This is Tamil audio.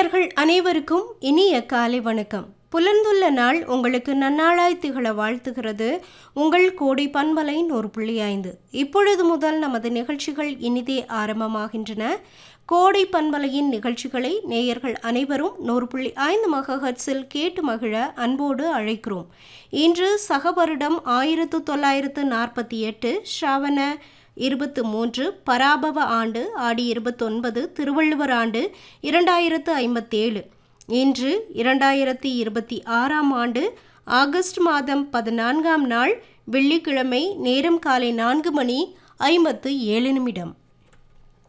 நேயர்கள் அனைவருக்கும் இனிய காலை வணக்கம் புலர்ந்துள்ள நாள் உங்களுக்கு நன்னாளாய் திகழ வாழ்த்துகிறது உங்கள் கோடை பண்பலை நூறு புள்ளி ஐந்து இப்பொழுது முதல் நமது நிகழ்ச்சிகள் இனிதே ஆரம்பமாகின்றன கோடை பண்பலையின் நிகழ்ச்சிகளை நேயர்கள் அனைவரும் நூறு புள்ளி ஐந்து மகஹட்ஸில் கேட்டு மகிழ அன்போடு அழைக்கிறோம் இன்று சக வருடம் ஆயிரத்து தொள்ளாயிரத்து நாற்பத்தி எட்டு ஸ்ராவண இருபத்து மூன்று பராபவ ஆண்டு ஆடி இருபத்தொன்பது திருவள்ளுவர் ஆண்டு இரண்டாயிரத்து ஐம்பத்தேழு இன்று இரண்டாயிரத்தி இருபத்தி ஆறாம் ஆண்டு ஆகஸ்ட் மாதம் பதினான்காம் நாள் வெள்ளிக்கிழமை நேரம் காலை நான்கு மணி ஐம்பத்து ஏழு நிமிடம்